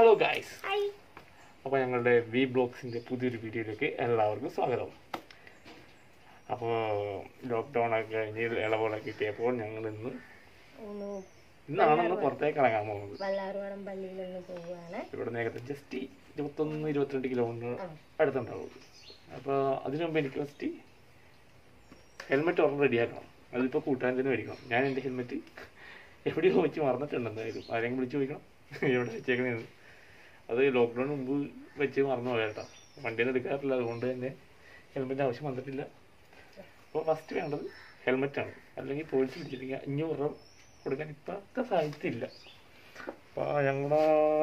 Hello guys hi അപ്പോൾ ഞങ്ങളുടെ V ബ്ലോഗ്സിൻ്റെ പുതിയൊരു വീഡിയോയിലേക്ക് എല്ലാവർക്കും സ്വാഗതം അപ്പോൾ ലോക്ക്ഡൗൺ ഒക്കെ കഴിഞ്ഞ് ഇളവുകളൊക്കെ കിട്ടിയപ്പോൾ ഞങ്ങൾ ഇന്ന് ഒന്ന് ഇന്നാണെന്ന് പുറത്തേക്ക് ഇറങ്ങാൻ പോകുന്നത് വല്ലാറുവാടം പള്ളിയിൽ നിന്ന് പോവുകയാണ് ഇവിടെ നിന്ന് ഏകദേശം ജസ്റ്റ് ഇരുപത്തൊന്ന് ഇരുപത്തിരണ്ട് കിലോമീറ്റർ അടുത്തുണ്ടാവും അപ്പോൾ അതിനു മുമ്പ് എനിക്ക് ഫസ്റ്റ് ഹെൽമെറ്റ് ഉറപ്പ് റെഡിയാക്കണം അതിപ്പോൾ കൂട്ടാൻ തന്നെ മേടിക്കണം ഞാൻ എൻ്റെ ഹെൽമെറ്റ് എവിടെയോ വെച്ച് മറന്നിട്ടുണ്ട് എന്തായാലും ആരെങ്കിലും വിളിച്ച് ചോദിക്കണം എവിടെ വെച്ചേക്കണേന്ന് അത് ലോക്ക്ഡൗൺ മുമ്പ് വെച്ച് മറന്നു പോയ കേട്ടോ വണ്ടിയിൽ നിന്ന് എടുക്കാറില്ല അതുകൊണ്ട് തന്നെ ഹെൽമെറ്റ് ആവശ്യം വന്നിട്ടില്ല അപ്പോൾ ഫസ്റ്റ് വേണ്ടത് ഹെൽമെറ്റാണ് അല്ലെങ്കിൽ പോലീസ് പിടിച്ചിരിക്കുക അഞ്ഞൂറ് രൂപ കൊടുക്കാൻ ഇപ്പോഴത്തെ സാഹിത്യം ഇല്ല അപ്പോൾ ഞങ്ങളുടെ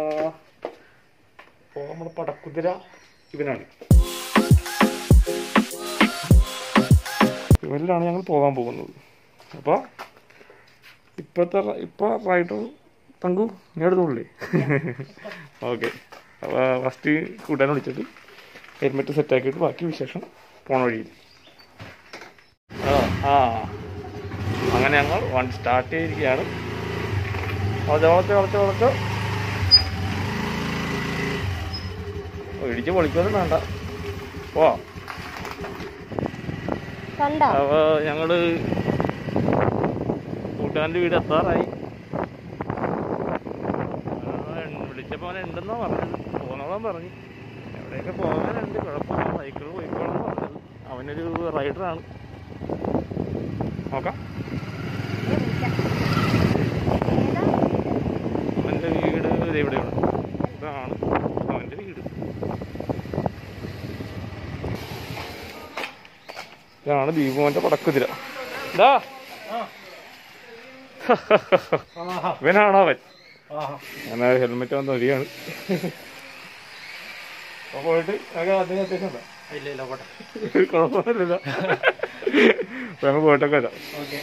അപ്പോൾ നമ്മുടെ പടക്കുതിര ഇവനാണ് ഇവരിലാണ് ഞങ്ങൾ പോകാൻ പോകുന്നത് അപ്പോൾ ഇപ്പോഴത്തെ ഇപ്പോൾ റൈഡർ തങ്കു ഞാൻ എടുത്തോളേ ഓക്കെ അപ്പോൾ ഫസ്റ്റ് കൂട്ടാൻ വിളിച്ചിട്ട് ഹെൽമെറ്റ് സെറ്റാക്കിയിട്ട് ബാക്കി വിശേഷം പോണ വഴിയിൽ ആ ആ അങ്ങനെ ഞങ്ങൾ വൺ സ്റ്റാർട്ട് ചെയ്തിരിക്കുകയാണ് വളച്ച് വളച്ച് വളച്ച് വളച്ച് ഇടിച്ച് പൊളിക്കൊന്നും വേണ്ട ഓ കണ്ടോ അപ്പോൾ ഞങ്ങള് കൂട്ടുകാരൻ്റെ വീട് എത്താറായി ആ, വിളിച്ചപ്പോൾ അവൻ ഉണ്ടെന്നാ പറഞ്ഞത് പോന്നോളാൻ പറഞ്ഞു എവിടെയൊക്കെ പോകാനുണ്ട് കുഴപ്പമില്ല സൈക്കിൾ പോയിക്കോളാൻ പറഞ്ഞത് അവനൊരു റൈഡറാണ് നോക്കാം ഏ, വിളിക്കാം. ഏതാ? അവൻ്റെ വീട് ദേ ഇവിടെയാണ് ഇതാണ് അവൻ്റെ വീട് ഇതാണ് ദീപുമോൻ്റെ പടക്കുതിര ഇതാ ഇവനാണ് അവൻ ഞാൻ ഹെൽമെറ്റ് വന്ന് വരികയാണ് അപ്പൊ പോയിട്ട് ഞങ്ങൾ അദ്ദേഹം അത്യാവശ്യം ഇല്ല ഇല്ല പോട്ടെ കുഴപ്പമൊന്നുമില്ല അപ്പൊ ഞങ്ങൾ പോയിട്ടൊക്കെ വരാം ഓക്കെ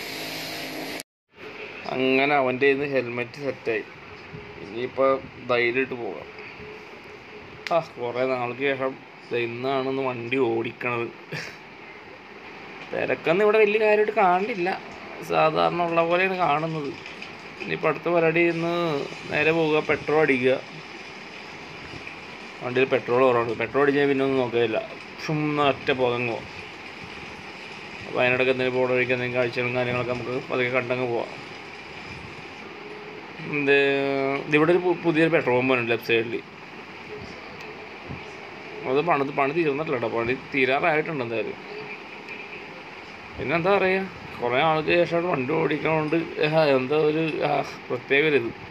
അങ്ങനെ അവൻ്റെ കയ്യിൽ നിന്ന് ഹെൽമെറ്റ് സെറ്റായി ഇനിയിപ്പോൾ ധൈര്യമായിട്ട് പോകാം ആ കുറേ നാൾക്ക് ശേഷം ദേ ഇന്നാണെന്ന് വണ്ടി ഓടിക്കണത് തിരക്കൊന്നും ഇവിടെ വലിയ കാര്യമായിട്ട് കാണില്ല സാധാരണ ഉള്ള പോലെയാണ് കാണുന്നത് ഇനിയിപ്പോൾ അടുത്ത പരിപാടി ഇന്ന് നേരെ പോവുക പെട്രോൾ അടിക്കുക വണ്ടിയിൽ പെട്രോൾ കുറവുണ്ട് പെട്രോൾ അടിച്ചാൽ പിന്നെ ഒന്നും നോക്കുകയില്ല ചുമ്മാ ഒറ്റ പുകങ്ങോ അപ്പോൾ അതിനിടയ്ക്ക് എന്തെങ്കിലും പോകണ വഴിക്ക് എന്തെങ്കിലും കാഴ്ചകളും കാര്യങ്ങളൊക്കെ നമുക്ക് പതുക്കെ കണ്ടങ്ങ് പോവാം ഇത് ഇതിവിടെ ഒരു പു- പുതിയൊരു പെട്രോൾ പമ്പ് ലെഫ്റ്റ് സൈഡിൽ അത് പണിത് പണി തീർന്നിട്ടില്ല കേട്ടോ പണി തീരാറായിട്ടുണ്ട് എന്തായാലും പിന്നെ എന്താ പറയുക കുറേ ആൾക്ക് ശേഷം വണ്ടി ഓടിക്കണോണ്ട് ആ, എന്താ ഒരു ആ, പ്രത്യേക ഒരു ഇത്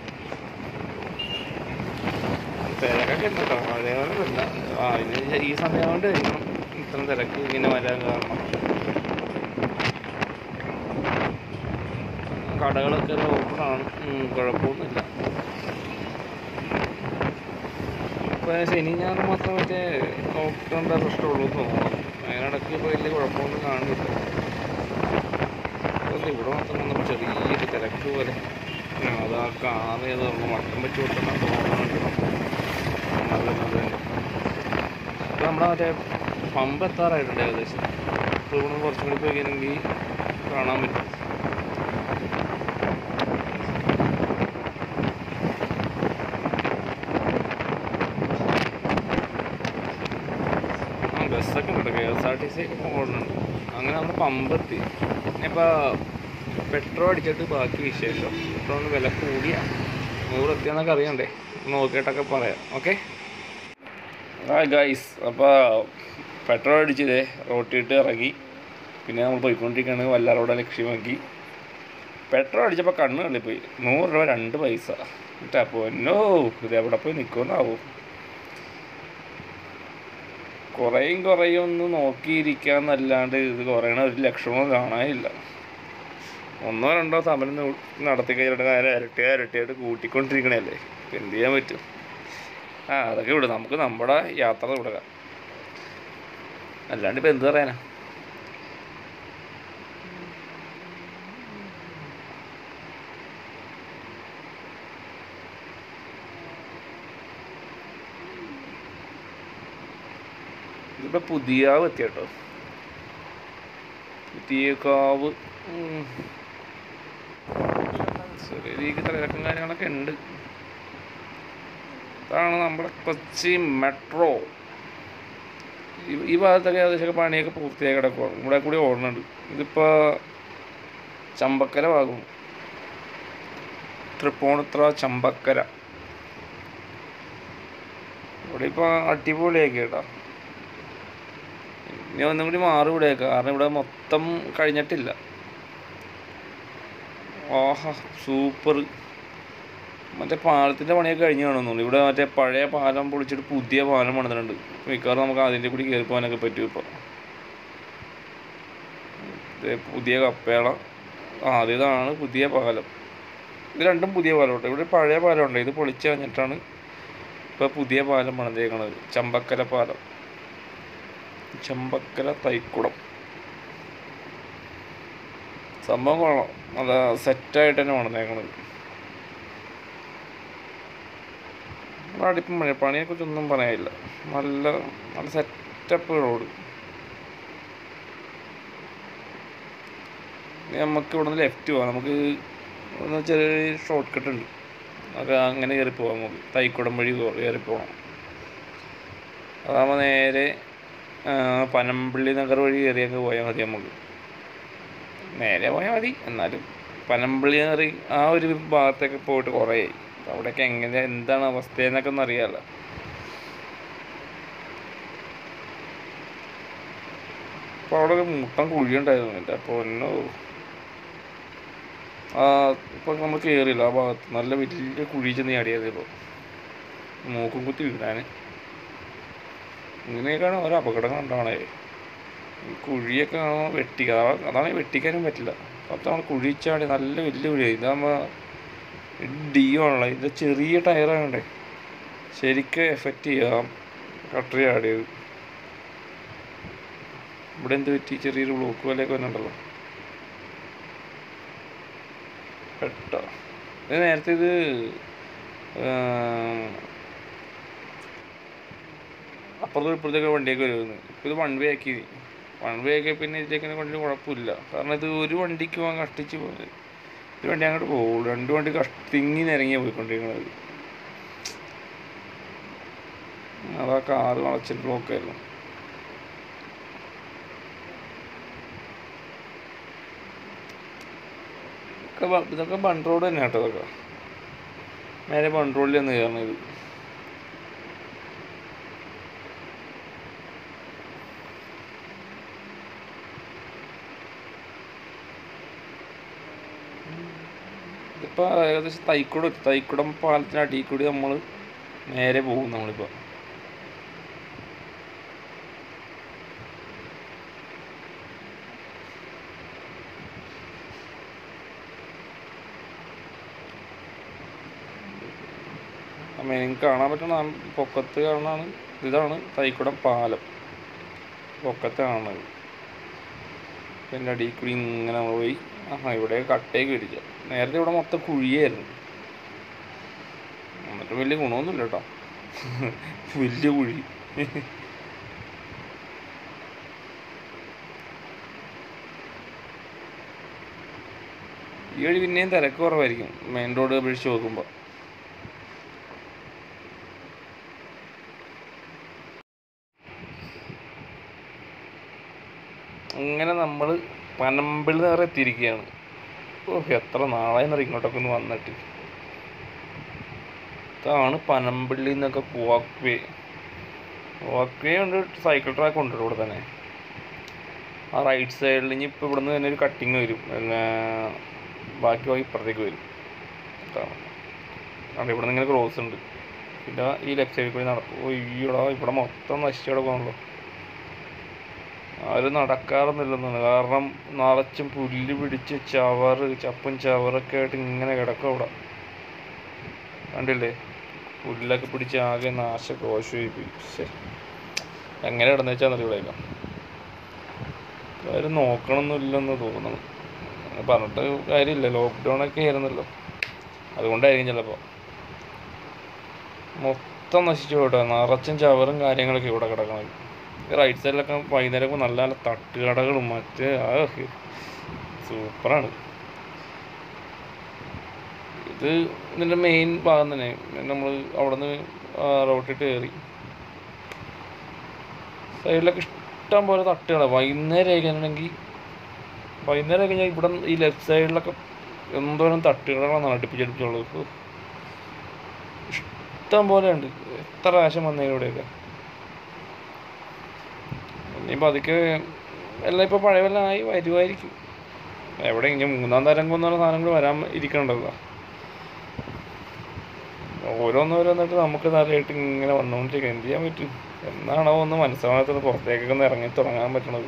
തിരക്കൊക്കെ ഉണ്ട് കേട്ടോ അതേപോലെ ഇല്ല ആ ഇനി ഈ സമയം കൊണ്ട് ആയിരിക്കണം ഇത്ര തിരക്ക് ഇങ്ങനെ വരാൻ കാരണം കടകളൊക്കെ ഓപ്പണാണ് കുഴപ്പമൊന്നുമില്ല ഇപ്പോൾ ശനി ഞായർ മാത്രം മറ്റേ ലോക്ക്ഡൗണിൻ്റെ പ്രശ്നമുള്ളൂ എന്ന് തോന്നുന്നു അതിനിടയ്ക്ക് ഇപ്പോൾ വലിയ കുഴപ്പമൊന്നും കാണില്ല അപ്പോൾ ഇവിടെ മാത്രം വന്നപ്പോൾ ചെറിയൊരു തിരക്ക് പോലെ ഉം, അത് ആ കാറ് ഏത് മട്ടം വെച്ച് കൊടുക്കുന്ന തോന്നുന്നുണ്ട് അത് അത് തന്നെ ഇപ്പോൾ നമ്മുടെ മറ്റേ പമ്പ് എത്താറായിട്ടുണ്ട് ഏകദേശം ഇപ്പോൾ ഇവിടെ കുറച്ചും കൂടി പോയി കഴിഞ്ഞെങ്കിൽ കാണാൻ പറ്റും ആ ബസ്സൊക്കെ ഉണ്ട് K S R T C ഒക്കെ ഓടുന്നുണ്ട് അങ്ങനെ നമ്മുടെ പമ്പെത്തി ഇനിയിപ്പോൾ പെട്രോൾ അടിച്ചിട്ട് ബാക്കി വിശേഷം പെട്രോളിന് വില കൂടിയ നൂറ് എത്തിയെന്നൊക്കെ അറിയണ്ടേ നോക്കിയിട്ടൊക്കെ പറയാം ഓക്കെ ആ ഗൈസ് അപ്പോൾ പെട്രോൾ അടിച്ചതേ റോട്ടിട്ട് ഇറങ്ങി പിന്നെ നമ്മൾ പോയിക്കൊണ്ടിരിക്കുകയാണ് വല്ലാറോടെ ലക്ഷ്യമാക്കി പെട്രോൾ അടിച്ചപ്പോൾ കണ്ണ് തള്ളിപ്പോയി നൂറ് രൂപ രണ്ട് പൈസ എന്നിട്ട് അപ്പോൾ എന്നോ ഇത് എവിടെ പോയി നിൽക്കുമെന്നാവും കുറേയും കുറേയും ഒന്ന് നോക്കിയിരിക്കാന്നല്ലാണ്ട് ഇത് കുറയണ ഒരു ലക്ഷണവും കാണാനില്ല ഒന്നോ രണ്ടോ സമരം ന- നടത്തി കഴിഞ്ഞിട്ട് കാര്യം ഇരട്ടി ഇരട്ടിയായിട്ട് കൂട്ടിക്കൊണ്ടിരിക്കണല്ലേ ഇപ്പം എന്ത് ചെയ്യാൻ പറ്റും ആ അതൊക്കെ വിടും നമുക്ക് നമ്മുടെ യാത്ര തുടങ്ങാം അല്ലാണ്ട് ഇപ്പം എന്ത് പറയാനാ ഇതിപ്പോ പുതിയാവ് എത്തി കേട്ടോ പുതിയകാവ് ഉം. ചെറിയ രീതിക്ക് തിരക്കും കാര്യങ്ങളൊക്കെ ഉണ്ട് ഇതാണ് നമ്മുടെ കൊച്ചി മെട്രോ ഈ- ഈ ഭാഗത്തൊക്കെ ഏകദേശം പണിയൊക്കെ പൂർത്തിയായി കിടക്കുവാണ് ഇവിടെ കൂടി ഓടുന്നുണ്ട് ഇതിപ്പോൾ ചമ്പക്കര ഭാഗം തൃപ്പൂണിത്ര ചമ്പക്കര ഇവിടെ ഇപ്പോൾ അടിപൊളിയാക്കി കേട്ടോ ഇനി ഒന്നും കൂടി മാറി ഇവിടെയൊക്കെ കാരണം ഇവിടെ മൊത്തം കഴിഞ്ഞിട്ടില്ല ആഹാ സൂപ്പർ മറ്റേ പാലത്തിൻ്റെ പണിയൊക്കെ കഴിഞ്ഞ് കാണുന്നുള്ളൂ ഇവിടെ മറ്റേ പഴയ പാലം പൊളിച്ചിട്ട് പുതിയ പാലം പണിതിട്ടുണ്ട് മിക്കവാറും നമുക്ക് അതിൻ്റെ കൂടി കയറി പോകാനൊക്കെ പറ്റും ഇപ്പോൾ ഇത് പുതിയ കപ്പേള ആ അത് ഇതാണ് പുതിയ പാലം ഇത് രണ്ടും പുതിയ പാലം കേട്ടോ ഇവിടെ പഴയ പാലം ഉണ്ട് ഇത് പൊളിച്ച് കഴിഞ്ഞിട്ടാണ് ഇപ്പോൾ പുതിയ പാലം പണിതേക്കണത് ചമ്പക്കര പാലം ചമ്പക്കര തൈക്കുടം സംഭവം കൊള്ളാം അത് സെറ്റായിട്ട് തന്നെ പണിതേക്കണത് നമ്മുടെ അടുപ്പം പണി പണിയെ കുറിച്ചൊന്നും പറയാനില്ല നല്ല നല്ല സെറ്റപ്പ് റോഡ് ഇനി നമുക്ക് ഇവിടെ നിന്ന് ലെഫ്റ്റ് പോവാം നമുക്ക് ഒന്ന് ചെറിയ ഷോർട്ട് കട്ട് ഉണ്ട് അത് അങ്ങനെ കയറി പോവാം നമുക്ക് തൈക്കുടം വഴി കയറി പോകണം അതാകുമ്പോൾ നേരെ ആ, പനമ്പള്ളി നഗർ വഴി കയറി അങ്ങ് പോയാൽ മതി നമുക്ക് നേരെ പോയാൽ മതി എന്നാലും പനമ്പള്ളി കയറി ആ ഒരു ഭാഗത്തൊക്കെ പോയിട്ട് കുറേ ആയി അപ്പൊ അവിടെയൊക്കെ എങ്ങനെ എന്താണ് അവസ്ഥ എന്നൊക്കെ ഒന്ന് അറിയാമല്ലോ അപ്പോൾ അവിടെ ഒരു മുട്ടം കുഴിയുണ്ടായിരുന്നു എൻ്റെ പൊന്നോ ആ ഇപ്പം നമ്മൾ കയറിയില്ല ആ ഭാഗത്ത് നല്ല വലിയ കുഴി ചെന്ന് ചാടിയത് ഇപ്പോൾ മൂക്കും കുത്തി വീഴാൻ ഇങ്ങനെയൊക്കെയാണ് ഓരോ അപകടങ്ങൾ ഉണ്ടാവണേ ഈ കുഴിയൊക്കെ കാണുമ്പോൾ വെട്ടി അതാ- അതാണ് വെട്ടിക്കാനും പറ്റില്ല അപ്പോൾ നമ്മൾ കുഴി ചാടി നല്ല വലിയ കുഴിയായി ഇതാകുമ്പോൾ ഡിയോ ആണല്ലോ ഇത് ചെറിയ ടയറാകണ്ടേ ശരിക്കും എഫക്റ്റ് ചെയ്യാം കട്ടർ ചാടിയത് ഇവിടെ എന്ത് പറ്റി ചെറിയൊരു ബ്ലോക്ക് പോലെയൊക്കെ വരുന്നുണ്ടല്ലോ പെട്ടോ ഇത് നേരത്തെ ഇത് ആം, അപ്പുറത്തും ഇപ്പുറത്തൊക്കെ വണ്ടിയൊക്കെ വരുമായിരുന്നു ഇപ്പോൾ ഇത് വൺ വേ ആക്കി വൺ വേ ആക്കി പിന്നെ ഇതിലേക്ക് വണ്ടി കുഴപ്പമില്ല കാരണം ഇത് ഒരു വണ്ടിക്ക് പോകാൻ കഷ്ടിച്ച് പോകുന്നത് ഒരു വണ്ടി അങ്ങോട്ട് പോകുള്ളൂ രണ്ട് വണ്ടി കഷ് തിങ്ങി നിരങ്ങിയാണ് പോയിക്കൊണ്ടിരിക്കുന്നത് അതാ കാറ് വളച്ചിട്ട് ബ്ലോക്കായിരുന്നു ഇതൊക്കെ ബ- ഇതൊക്കെ ബൺ റോഡ് തന്നെ കേട്ടോ ഇതൊക്കെ നേരെ ബൺ റോഡിൽ നിന്ന് കയറണത് ഇതിപ്പോൾ ഏകദേശം തൈക്കുടം എത്തി. തൈക്കുടം പാലത്തിന് അടിയിൽ കൂടി നമ്മൾ നേരെ പോകും നമ്മളിപ്പോൾ മെയിൻ കാണാൻ പറ്റണ ആ പൊക്കത്ത് കാണാണ് ഇതാണ് തൈക്കുടം പാലം പൊക്കത്ത് കാണുന്നത് പിന്നെ അടിയിൽ കൂടി ഇങ്ങനെ നമ്മൾ പോയി ആഹാ ഇവിടെ കട്ടയൊക്കെ ഇടിച്ച നേരത്തെ ഇവിടെ മൊത്തം കുഴിയായിരുന്നു എന്നിട്ട് വലിയ ഗുണമൊന്നുമില്ല കേട്ടോ വലിയ കുഴി ഈ വഴി പിന്നെയും തിരക്ക് കുറവായിരിക്കും മെയിൻ റോഡ് അപേക്ഷിച്ച് നോക്കുമ്പോൾ അങ്ങനെ നമ്മൾ പനമ്പിൾ നേരെ എത്തിയിരിക്കുകയാണ് ഓ എത്ര നാളായി എന്നറിയ ഇങ്ങോട്ടൊക്കെ ഒന്ന് വന്നിട്ട് ഇതാണ് പനമ്പിള്ളി എന്നൊക്കെ വാക്ക് വേ വാക്ക് വേ ഉണ്ട് സൈക്കിൾ ട്രാക്ക് ഉണ്ട് ഇവിടെ തന്നെ ആ റൈറ്റ് സൈഡിൽ ഇനി ഇപ്പോൾ ഇവിടുന്ന് തന്നെ ഒരു കട്ടിങ് വരും പിന്നെ ബാക്കി വഴി ഇപ്പുറത്തേക്ക് വരും ഇതാണ് അവിടെ ഇവിടെ നിന്ന് ഇങ്ങനെ ക്രോസ് ഉണ്ട് പിന്നെ ഈ ലെഫ്റ്റ് സൈഡിൽ കൂടി നടക്കും ഓ ഈടാ ഇവിടെ മൊത്തം നശിച്ചു കിടക്കുവാണല്ലോ ആരും നടക്കാറൊന്നുമില്ലെന്നാണ് കാരണം നിറച്ചും പുല്ല് പിടിച്ച് ചവറ് ചപ്പും ചവറൊക്കെ ആയിട്ട് ഇങ്ങനെ കിടക്കും അവിടെ കണ്ടില്ലേ പുല്ലൊക്കെ പിടിച്ച് ആകെ നാശകോശമായി പോയി ശ്ശെ. എങ്ങനെ കിടന്നു വെച്ചാൽ ഇവിടെയൊക്കെ ആരും നോക്കണമെന്നില്ലെന്ന് തോന്നുന്നു അങ്ങനെ പറഞ്ഞിട്ട് കാര്യമില്ല ലോക്ക്ഡൗൺ ഒക്കെ ആയിരുന്നല്ലോ അതുകൊണ്ടായിരിക്കും ചിലപ്പോൾ മൊത്തം നശിച്ചു പോട്ടെ നിറച്ചും ചവറും കാര്യങ്ങളൊക്കെ ഇവിടെ കിടക്കുന്നത് ഈ റൈറ്റ് സൈഡിലൊക്കെ വൈകുന്നേരം നല്ല നല്ല തട്ടുകടകളും മറ്റേ ആ സൂപ്പറാണ് ഇത് ഇതിൻ്റെ മെയിൻ ഭാഗം തന്നെ നമ്മൾ അവിടെ നിന്ന് റോട്ടിട്ട് കയറി സൈഡിലൊക്കെ ഇഷ്ടം പോലെ തട്ടുകളാണ് വൈകുന്നേരം ആയി കഴിഞ്ഞിട്ടുണ്ടെങ്കിൽ വൈകുന്നേരം ആയി കഴിഞ്ഞാൽ ഇവിടെ ഈ ലെഫ്റ്റ് സൈഡിലൊക്കെ എന്തോരം തട്ടുകളാണ് അടുപ്പിച്ചടുപ്പിച്ചുള്ളത് ഉഫ്. ഇഷ്ടം പോലെ ഉണ്ട് എത്ര പ്രാവശ്യം വന്നേ ഇവിടെയൊക്കെ ഇനിയിപ്പോൾ അതൊക്കെ എല്ലാം ഇപ്പോൾ പഴയ വല്ലതും ആയി വരുമായിരിക്കും എവിടെ ഇനി മൂന്നാം തരംഗം എന്ന് പറഞ്ഞ സാധനങ്ങൾ വരാൻ ഇരിക്കണ്ടല്ലോ ഓരോന്നോരോന്നിട്ട് നമുക്ക് നല്ലതായിട്ട് ഇങ്ങനെ വന്നുകൊണ്ടിരിക്കുക എന്ത് ചെയ്യാൻ പറ്റും എന്നാണോ ഒന്ന് മനസ്സിലാകാത്തത് പുറത്തേക്കൊക്കെ ഒന്ന് ഇറങ്ങി തുടങ്ങാൻ പറ്റണത്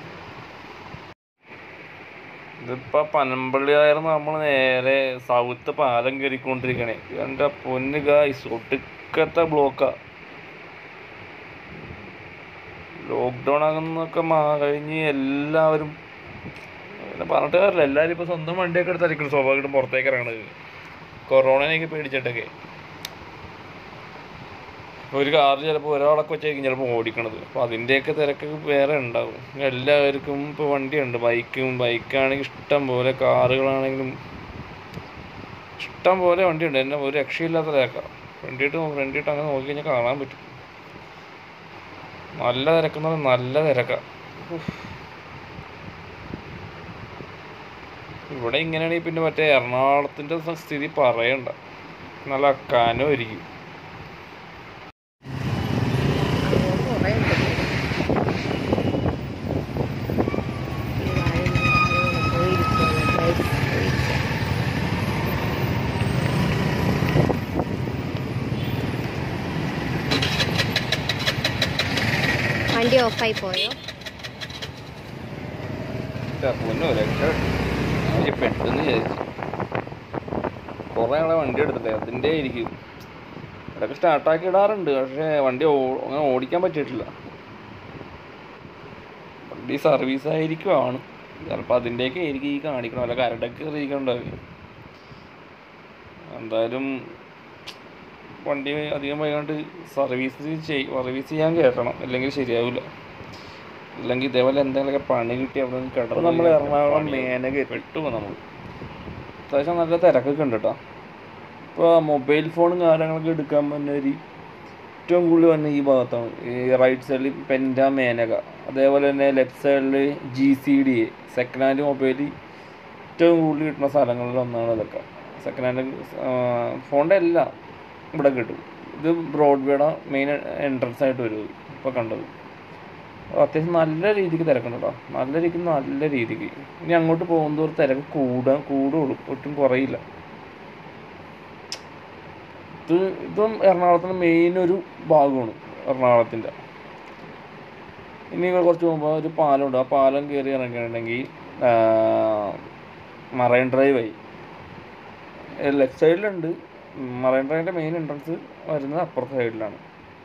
ഇതിപ്പോ പനമ്പള്ളി ആയിരുന്നു നമ്മൾ നേരെ സൗത്ത് പാലം കയറിക്കൊണ്ടിരിക്കണേ എൻ്റെ പൊന്ന് ഗായ്സ് ഒടുക്കത്തെ ബ്ലോക്കാ ലോക്ക്ഡൗൺ ആകുന്നൊക്കെ മാ- കഴിഞ്ഞ് എല്ലാവരും പിന്നെ പറഞ്ഞിട്ട് കാര്യമില്ല എല്ലാവരും ഇപ്പോൾ സ്വന്തം വണ്ടിയൊക്കെ എടുത്തായിരിക്കും സ്വാഭാവികമായിട്ടും പുറത്തേക്ക് ഇറങ്ങണത് കൊറോണനെയൊക്കെ പേടിച്ചിട്ടൊക്കെ ഇപ്പോൾ ഒരു കാർ ചിലപ്പോൾ ഒരാളൊക്കെ വെച്ചായിരിക്കും ചിലപ്പോൾ ഓടിക്കണത് അപ്പോൾ അതിൻ്റെയൊക്കെ തിരക്ക് വേറെ ഉണ്ടാവും എല്ലാവർക്കും ഇപ്പോൾ വണ്ടിയുണ്ട് ബൈക്കും ബൈക്കാണെങ്കിൽ ഇഷ്ടം പോലെ കാറുകളാണെങ്കിലും ഇഷ്ടം പോലെ വണ്ടിയുണ്ട് എന്നെ ഒരു രക്ഷയില്ലാത്ത തിരക്കാണ് ഫ്രണ്ടിട്ട് ഫ്രണ്ടിട്ട് അങ്ങനെ നോക്കി കഴിഞ്ഞാൽ കാണാൻ പറ്റും നല്ല തിരക്കെന്ന് പറഞ്ഞാൽ നല്ല തിരക്കാണ് ഇവിടെ ഇങ്ങനെയാണെങ്കിൽ പിന്നെ മറ്റേ എറണാകുളത്തിൻ്റെ സ്ഥിതി പറയണ്ട നല്ല കനമായിരിക്കും കുറേ ഉണ്ട് ഈ വാഴയും താഴെ പോയിരിക്കുകയാണ് ഗൈസ് പോയിരിക്കുക വണ്ടി ഓഫായി പോയോ പൊന്നോ രക്ഷ ഞാൻ പെട്ടെന്ന് വിചാരിച്ചു കുറേ ആളെ വണ്ടി എടുത്തിട്ടേ അതിൻ്റെ ആയിരിക്കും ഇടയ്ക്ക് സ്റ്റാർട്ടാക്കി ഇടാറുണ്ട് പക്ഷേ വണ്ടി ഓ- അങ്ങനെ ഓടിക്കാൻ പറ്റിയിട്ടില്ല വണ്ടി സർവീസ് ആയിരിക്കുവാണ് ചിലപ്പോൾ അതിൻ്റെയൊക്കെ ആയിരിക്കും ഈ കാണിക്കണം വല്ല കരടൊക്കെ കയറിയിരിക്കണ്ടാവും എന്തായാലും വണ്ടി അധികം വൈകാണ്ട് സർവീസ് ചെയ് സർവീസ് ചെയ്യാൻ കയറ്റണം അല്ലെങ്കിൽ ശരിയാവില്ല അല്ലെങ്കിൽ ഇതേപോലെ എന്തെങ്കിലുമൊക്കെ പണി കിട്ടി അവിടെ നിന്ന് കിടന്നു നമ്മൾ എറണാകുളം മേനക പെട്ടു നമ്മൾ അത്യാവശ്യം നല്ല തിരക്കൊക്കെ ഉണ്ട് കേട്ടോ ഇപ്പോൾ മൊബൈൽ ഫോണും കാര്യങ്ങളൊക്കെ എടുക്കാൻ പറ്റുന്ന ഒരു ഏറ്റവും കൂടുതൽ വന്ന ഈ ഭാഗത്താണ് ഈ റൈറ്റ് സൈഡിൽ പെൻറ്റ മേനക അതേപോലെ തന്നെ ലെഫ്റ്റ് സൈഡിൽ G C D A second hand mobile ഏറ്റവും കൂടുതൽ കിട്ടുന്ന സ്ഥലങ്ങളിൽ ഒന്നാണ് ഇതൊക്കെ സെക്കൻഡ് ഹാൻഡ് ഫോണിൻ്റെ എല്ലാം ഇവിടെ കിട്ടും ഇത് ബ്രോഡ്വേയുടെ മെയിൻ എൻട്രൻസ് ആയിട്ട് വരും ഇപ്പോൾ കണ്ടത് അത്യാവശ്യം നല്ല രീതിക്ക് തിരക്കുണ്ട് കേട്ടോ നല്ല രീതിക്ക് നല്ല രീതിക്ക് ഇനി അങ്ങോട്ട് പോകുന്നതോറും തിരക്ക് കൂടാൻ കൂടുള്ളൂ ഒട്ടും കുറയില്ല ഇത് ഇതും എറണാകുളത്തിൻ്റെ മെയിൻ ഒരു ഭാഗമാണ് എറണാകുളത്തിൻ്റെ ഇനി കുറച്ച് മുമ്പ് ഒരു പാലമുണ്ട് ആ പാലം കയറി ഇറങ്ങിയിട്ടുണ്ടെങ്കിൽ മറൈൻ ഡ്രൈവ് ആയി ലെഫ്റ്റ് സൈഡിലുണ്ട് മറൈൻ ഡ്രൈവിൻ്റെ മെയിൻ എൻട്രൻസ് വരുന്നത് അപ്പുറത്തെ സൈഡിലാണ്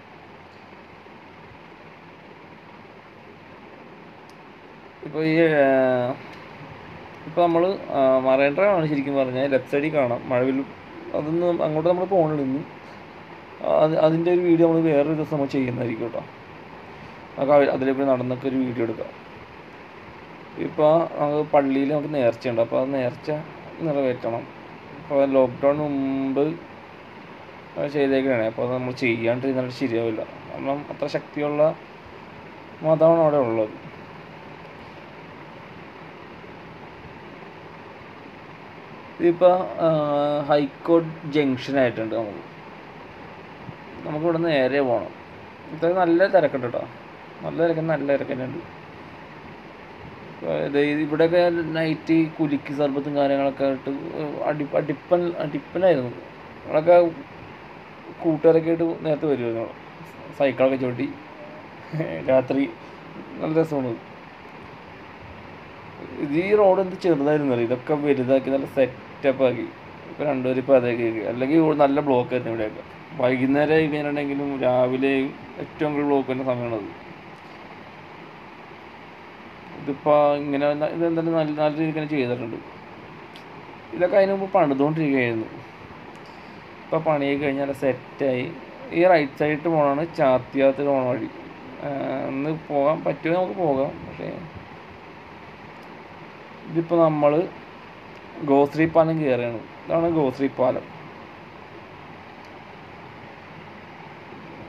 ഇപ്പോൾ ഈ ഇപ്പോൾ നമ്മൾ മറൈൻ ഡ്രൈവ് ആണ് ശരിക്കും പറഞ്ഞാൽ ലെഫ്റ്റ് സൈഡിൽ കാണാം മഴവിൽ അതൊന്ന് അങ്ങോട്ട് നമ്മൾ പോകണില്ല ഇന്ന് അത് അതിൻ്റെ ഒരു വീഡിയോ നമ്മൾ വേറൊരു ദിവസം നമ്മൾ ചെയ്യുന്നതായിരിക്കും കേട്ടോ നമുക്ക് അതിലേക്ക് നടന്നൊക്കെ ഒരു വീഡിയോ എടുക്കാം ഇപ്പോൾ നമുക്ക് പള്ളിയിൽ നമുക്ക് നേർച്ചയുണ്ട് അപ്പോൾ അത് നേർച്ച നിറവേറ്റണം അപ്പോൾ ലോക്ക്ഡൗൺ മുമ്പ് അത് ചെയ്തേക്കണേ അപ്പോൾ അത് നമ്മൾ ചെയ്യാണ്ടിരുന്നാൽ ശരിയാവില്ല കാരണം അത്ര ശക്തിയുള്ള മതമാണ് അവിടെ ഉള്ളത് ഇതിപ്പോൾ ഹൈക്കോർട്ട് ജംഗ്ഷൻ ആയിട്ടുണ്ട് നമുക്ക് നമുക്ക് ഇവിടെ നിന്ന് നേരെ പോകണം ഇത് നല്ല തിരക്കുണ്ട് കേട്ടോ നല്ല തിരക്ക് നല്ല തിരക്ക് തന്നെ ഉണ്ട് ഇത് ഇവിടെയൊക്കെ നൈറ്റ് കുലുക്കി സർബത്തും കാര്യങ്ങളൊക്കെ ആയിട്ട് അടി അടിപ്പൻ അടിപ്പനായിരുന്നു നമ്മളൊക്കെ കൂട്ടുകാരൊക്കെ ആയിട്ട് നേരത്തെ വരുമായിരുന്നു സൈക്കിളൊക്കെ ചവിട്ടി രാത്രി നല്ല രസമാണ് ഇത് ഈ റോഡ് എന്ത് ചെറുതായിരുന്നു അറിയോ? ഇതൊക്കെ വലുതാക്കി നല്ല സെറ്റപ്പ് ആക്കി ഇപ്പോൾ രണ്ടുപേരും ഇപ്പോൾ അതേ കേൾക്കി അല്ലെങ്കിൽ ഇവിടെ നല്ല ബ്ലോക്ക് ആയിരുന്നു ഇവിടെയൊക്കെ വൈകുന്നേരം കഴിഞ്ഞിട്ടുണ്ടെങ്കിലും രാവിലെയും ഏറ്റവും കൂടുതൽ ബ്ലോക്ക് വരുന്ന സമയമാണത് ഇതിപ്പോൾ ഇങ്ങനെ ന- ഇതെന്തായാലും നല്ല നല്ല രീതിക്ക് തന്നെ ചെയ്തിട്ടുണ്ട് ഇതൊക്കെ അതിന് മുമ്പ് പണിതുകൊണ്ടിരിക്കുകയായിരുന്നു ഇപ്പോൾ പണിയൊക്കെ കഴിഞ്ഞ് നല്ല സെറ്റായി ഈ റൈറ്റ് സൈഡിൽ പോകണമാണ് ചാത്തിയാത്തിൽ പോകണ വഴി ആഹ് ഒന്ന് പോകാൻ പറ്റുമോ നമുക്ക് പോകാം പക്ഷേ ഇതിപ്പോൾ നമ്മൾ ഗോശ്രീ പാലം കയറുകയാണ് ഇതാണ് ഗോശ്രീ പാലം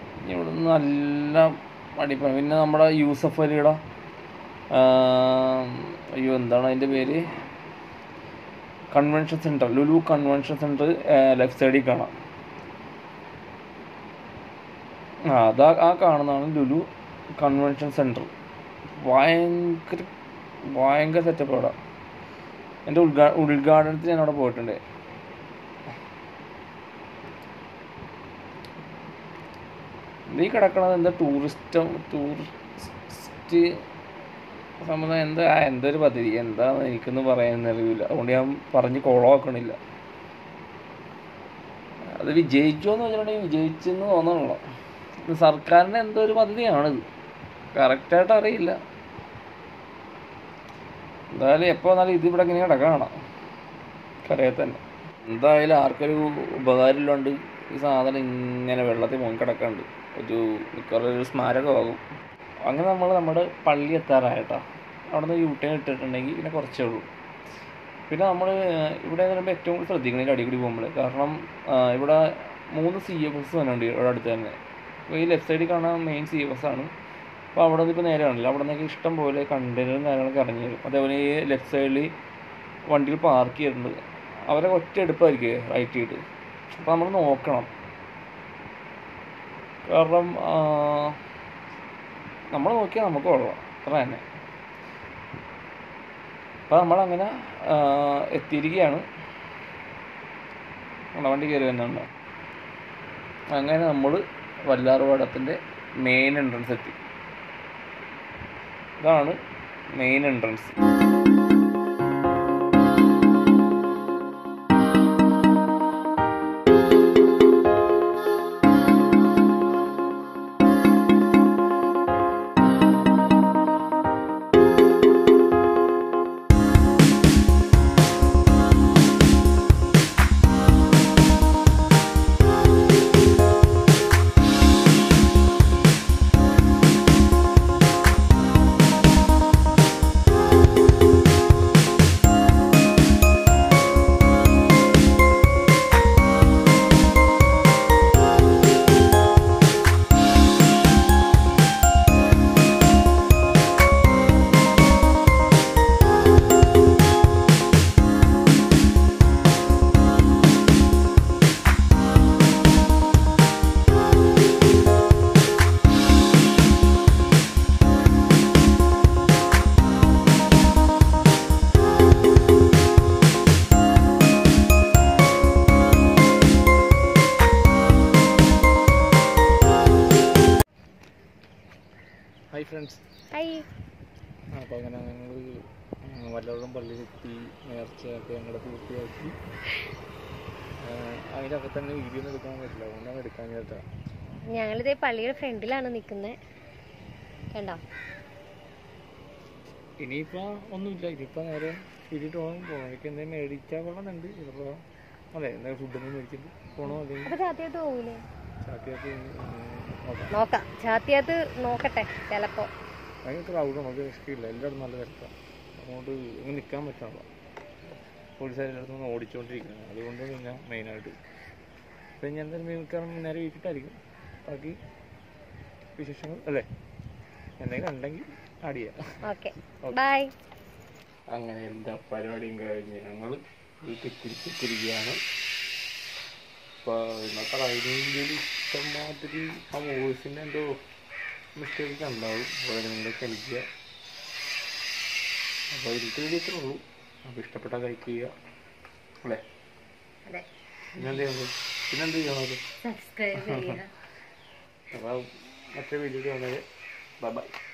നല്ല അടിപ്പാണ് പിന്നെ നമ്മുടെ യൂസഫ് അലിയുടെ ആ, അയ്യോ എന്താണ് അതിൻ്റെ പേര് convention centre Lulu convention centre left സൈഡിൽ കാണാം ആ അതാ ആ കാണുന്നതാണ് ലുലു കൺവെൻഷൻ സെൻറ്റർ ഭയങ്കര ഭയങ്കര സെറ്റപ്പ് അവിടെ എൻ്റെ ഉദ്ഘാ ഉദ്ഘാടനത്തിന് ഞാൻ അവിടെ പോയിട്ടുണ്ട് ഈ കിടക്കണത് എന്താ ടൂറിസ്റ്റ് ടൂറിസ്റ്റ് സമുദായം എന്താ ആ, എന്തൊരു പദ്ധതി എന്താന്ന് എനിക്കൊന്നും പറയാൻ അറിയില്ല അതുകൊണ്ട് ഞാൻ പറഞ്ഞ് കുളമാക്കണില്ല അത് വിജയിച്ചോ എന്ന് വെച്ചിട്ടുണ്ടെങ്കിൽ വിജയിച്ചെന്ന് തോന്നണല്ലോ ഇത് സർക്കാരിൻ്റെ എന്തോ ഒരു പദ്ധതിയാണിത് കറക്റ്റായിട്ട് അറിയില്ല എന്തായാലും എപ്പോൾ വന്നാലും ഇത് ഇവിടെ ഇങ്ങനെ കിടക്കണം കരയെ തന്നെ എന്തായാലും ആർക്കൊരു ഉപകാരമില്ലാണ്ട് ഈ സാധനം ഇങ്ങനെ വെള്ളത്തിൽ മുങ്ങി കിടക്കാണ്ട് ഒരു മിക്കവാറും ഒരു സ്മാരകമാകും അങ്ങനെ നമ്മൾ നമ്മുടെ പള്ളി എത്താറായിട്ടാ അവിടെ നിന്ന് യൂ ടേൺ ഇട്ടിട്ടുണ്ടെങ്കിൽ പിന്നെ കുറച്ചേ ഉള്ളൂ പിന്നെ നമ്മൾ ഇവിടെ എന്ന് പറയുമ്പോൾ ഏറ്റവും കൂടുതൽ ശ്രദ്ധിക്കണം ഈ അടികൂടി പോകുമ്പോൾ കാരണം ആ, ഇവിടെ മൂന്ന് സി എഫ് എസ് തന്നെ ഉണ്ട് ഇവിടെ അടുത്ത് തന്നെ അപ്പോൾ ഈ ലെഫ്റ്റ് സൈഡിൽ കാണാൻ മെയിൻ സി എഫ് എസ് ആണ് അപ്പോൾ അവിടെ നിന്ന് ഇപ്പോൾ നേരെ ആണല്ലോ അവിടെ നിന്നൊക്കെ ഇഷ്ടം പോലെ കണ്ടെയ്നറും കാര്യങ്ങളൊക്കെ ഇറങ്ങി വരും അതേപോലെ ഈ ലെഫ്റ്റ് സൈഡിൽ വണ്ടികൾ പാർക്ക് ചെയ്തിട്ടുണ്ട് അവരെ ഒറ്റ എടുപ്പായിരിക്കും റൈറ്റ് ചെയ്തിട്ട് അപ്പോൾ നമ്മൾ നോക്കണം കാരണം നമ്മൾ നോക്കിയാൽ നമുക്ക് കൊള്ളാം അത്ര തന്നെ അപ്പോൾ നമ്മളങ്ങനെ ആ, എത്തിയിരിക്കുകയാണ് നമ്മുടെ വണ്ടി കയറി വരുന്നുണ്ട് അങ്ങനെ നമ്മൾ വല്ലാറുപാടത്തിൻ്റെ മെയിൻ എൻട്രൻസ് എത്തി ഇതാണ് main entrance hi friends hi അപ്പോൾ അങ്ങനെ ഞങ്ങൾ വല്ലവരും പള്ളിയിലെത്തി നേർച്ചയൊക്കെ ഞങ്ങൾ പൂർത്തിയാക്കി അതിൻ്റെ അകത്ത് തന്നെ വീഡിയോ ഒന്നും എടുക്കാൻ പറ്റില്ല അതുകൊണ്ടാണ് എടുക്കാൻ കേട്ടാ ഞങ്ങളിതേ പള്ളിയുടെ ഫ്രണ്ടിലാണ് നിൽക്കുന്നത് കണ്ടോ ഇനിയിപ്പോൾ ഒന്നുമില്ല ഇനിയിപ്പോൾ നേരെ വീട്ടിട്ട് പോകണം പോകണമെങ്കിൽ എന്തെങ്കിലും മേടിച്ചാൽ കൊള്ളുന്നുണ്ട് ചിലപ്പോൾ അതെ എന്തെങ്കിലും ഫുഡൊന്നും മേടിച്ചിട്ട് പോകണോ അല്ലെങ്കിൽ അപ്പൊ ചാത്തിയത്ത് പോകൂലേ ചാത്തിയാക്കി നോക്കാം നോക്കാം ചാത്തിയത്ത് നോക്കട്ടെ ചിലപ്പോ ഭയങ്കര ക്രൗഡ് നമുക്ക് ഇഷ്ടമില്ല എല്ലായിടും നല്ല തിരക്കാണ് അതുകൊണ്ട് ഇങ്ങനെ നിൽക്കാൻ പറ്റണല്ലോ പോലീസുകാർ എല്ലായിടത്തും നിന്ന് ഓടിച്ചുകൊണ്ടിരിക്കുന്നത് അതുകൊണ്ട് പിന്നെ മെയിനായിട്ട് ഇപ്പം ഞാൻ എന്തായാലും മിക്കവാറും നേരെ വീട്ടിട്ടായിരിക്കും ബാക്കി വിശേഷങ്ങൾ അല്ലേ എന്തെങ്കിലും ഉണ്ടെങ്കിൽ ആഡ് ചെയ്യാം ഓക്കെ ബൈ അങ്ങനെ എല്ലാ പരിപാടിയും കഴിഞ്ഞ് ഞങ്ങൾ വീട്ടിൽ തിരിച്ചെത്തിരിക്കുകയാണ് അപ്പോൾ ഇന്നത്തെ റൈഡിങ്ങിൽ ഇഷ്ടം മാതിരി ആ വോയിസിൻ്റെ എന്തോ മിസ്റ്റേക്ക് ഉണ്ടാവും അപ്പോൾ നിങ്ങൾ കളിക്കുക അപ്പോൾ ഇതിലത്തെ വീഡിയോ ഇത്രേ ഉള്ളൂ അപ്പോൾ ഇഷ്ടപ്പെട്ടാൽ ലൈക്ക് ചെയ്യുക അല്ലേ അതെ പിന്നെന്ത് ചെയ്യണം പിന്നെന്ത് ചെയ്യണത് സബ്സ്ക്രൈബ് ചെയ്യുക അപ്പോൾ മറ്റേ വീഡിയോ വന്നത് ബൈ ബൈ